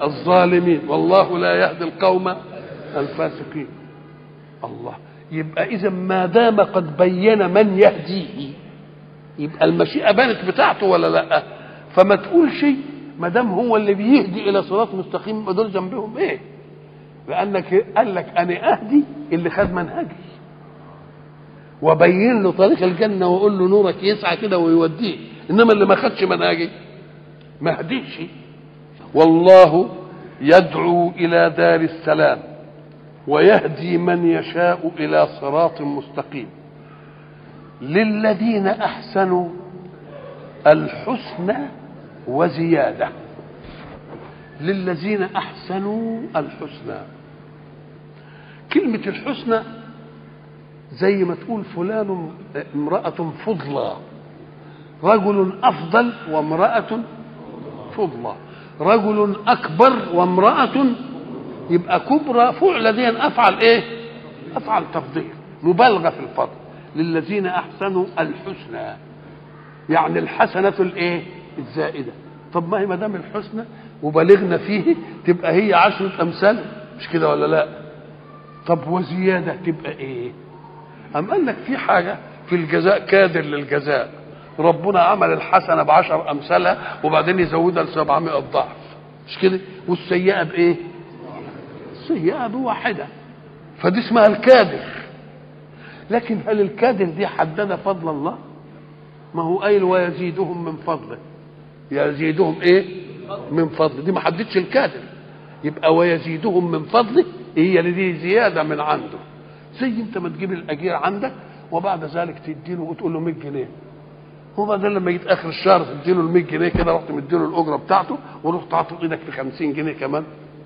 الظالمين والله لا يهدي القوم الفاسقين الله يبقى اذا ما دام قد بين من يهديه يبقى المشيئه بانت بتاعته ولا لا فما تقولش ما دام هو اللي بيهدي الى صراط مستقيم يبقى دول ذنبهم ايه لانك قال لك انا اهدي اللي خد منهجي وبين له طريق الجنه واقول له نورك يسعى كده ويوديه انما اللي ما خدش منهجي ما هديش والله يدعو الى دار السلام ويهدي من يشاء الى صراط مستقيم للذين احسنوا الحسنى وزياده للذين احسنوا الحسنى كلمه الحسنى زي ما تقول فلان امراه فضلى رجل افضل وامراه فضلى رجل اكبر وامراه يبقى كبرى فعل دي افعل ايه افعل تفضيل مبالغه في الفضل للذين احسنوا الحسنى يعني الحسنه الايه الزائده طب ما هي ما دام الحسنى وبلغنا فيه تبقى هي عشرة أمثال مش كده ولا لا طب وزيادة تبقى إيه أم قال لك في حاجة في الجزاء كادر للجزاء ربنا عمل الحسنة بعشر أمثالها وبعدين يزودها لسبعمائة ضعف مش كده والسيئة بإيه السيئة بواحدة فدي اسمها الكادر لكن هل الكادر دي حدد فضل الله ما هو قايل ويزيدهم من فضله يزيدهم ايه من فضله دي ما حددش الكادر يبقى ويزيدهم من فضله هي اللي دي زياده من عنده زي انت ما تجيب الاجير عندك وبعد ذلك تديله وتقول له 100 جنيه وبعدين لما يجي اخر الشهر تديله ال 100 جنيه كده رحت مديله الاجره بتاعته ورحت عاطف ايدك في 50 جنيه كمان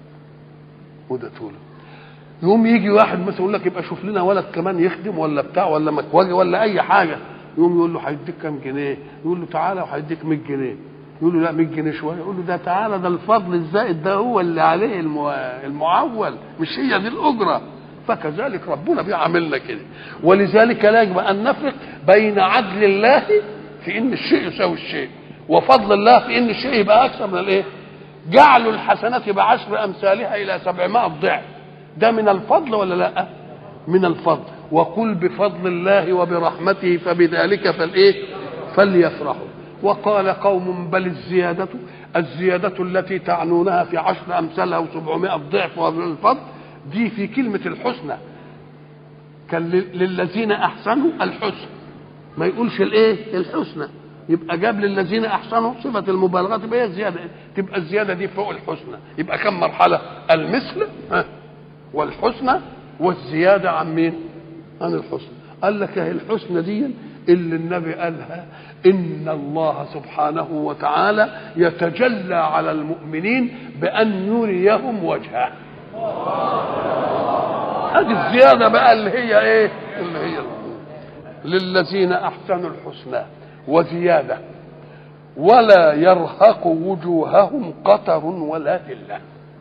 وده طوله يقوم يجي واحد مثلا يقول لك يبقى شوف لنا ولد كمان يخدم ولا بتاع ولا مكواجي ولا اي حاجه يقوم يقول له هيديك كام جنيه يقول له تعالى وهيديك 100 جنيه يقول له لا 100 جنيه شويه يقول له ده تعالى ده الفضل الزائد ده هو اللي عليه المو... المعول مش هي دي الاجره فكذلك ربنا بيعاملنا كده ولذلك لا يجب ان نفرق بين عدل الله في ان الشيء يساوي الشيء وفضل الله في ان الشيء يبقى اكثر من الايه جعل الحسنات بعشر امثالها الى 700 ضعف ده من الفضل ولا لا من الفضل وقل بفضل الله وبرحمته فبذلك فالايه فليفرحوا وقال قوم بل الزيادة الزيادة التي تعنونها في عشر أمثالها وسبعمائة ضعف الفضل دي في كلمة الحسنى كان للذين أحسنوا الحسن ما يقولش الإيه الحسنى يبقى جاب للذين أحسنوا صفة المبالغة تبقى هي الزيادة تبقى الزيادة دي فوق الحسنى يبقى كم مرحلة المثل والحسنى والزيادة عن مين عن الحسنى قال لك هي الحسنى دي اللي النبي قالها ان الله سبحانه وتعالى يتجلى على المؤمنين بان يريهم وجهه هذه الزياده بقى اللي هي ايه اللي هي للذين احسنوا الحسنى وزياده ولا يرهق وجوههم قتر ولا ذله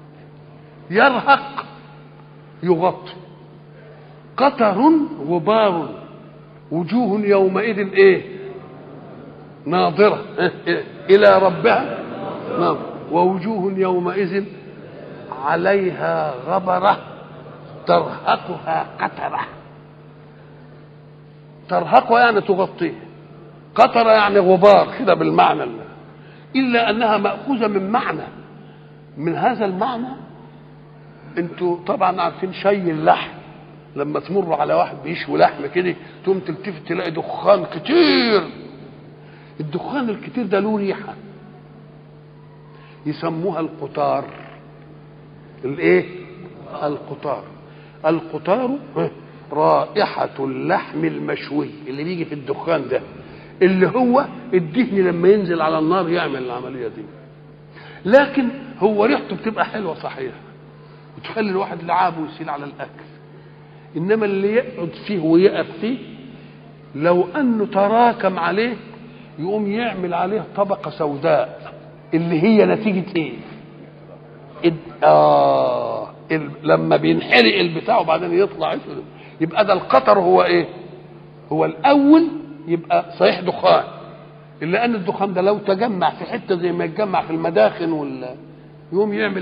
يرهق يغطي قتر غبار وجوه يومئذ ايه ناظرة إلى ربها ناظرة ووجوه يومئذ عليها غبرة ترهقها قترة ترهقها يعني تغطيه قطرة يعني غبار كده بالمعنى الله. إلا أنها مأخوذة من معنى من هذا المعنى انتوا طبعا عارفين شي اللحم لما تمر على واحد بيشوي لحم كده تقوم تلتفت تلاقي دخان كتير الدخان الكتير ده له ريحه يسموها القطار الايه القطار القطار رائحة اللحم المشوي اللي بيجي في الدخان ده اللي هو الدهن لما ينزل على النار يعمل العملية دي لكن هو ريحته بتبقى حلوة صحيح وتخلي الواحد لعابه يسيل على الأكل إنما اللي يقعد فيه ويقف فيه لو أنه تراكم عليه يقوم يعمل عليه طبقة سوداء اللي هي نتيجة ايه إد... آه ال... لما بينحرق البتاع وبعدين يطلع اسود يبقى ده القطر هو ايه هو الاول يبقى صحيح دخان الا ان الدخان ده لو تجمع في حته زي ما يتجمع في المداخن وال يقوم يعمل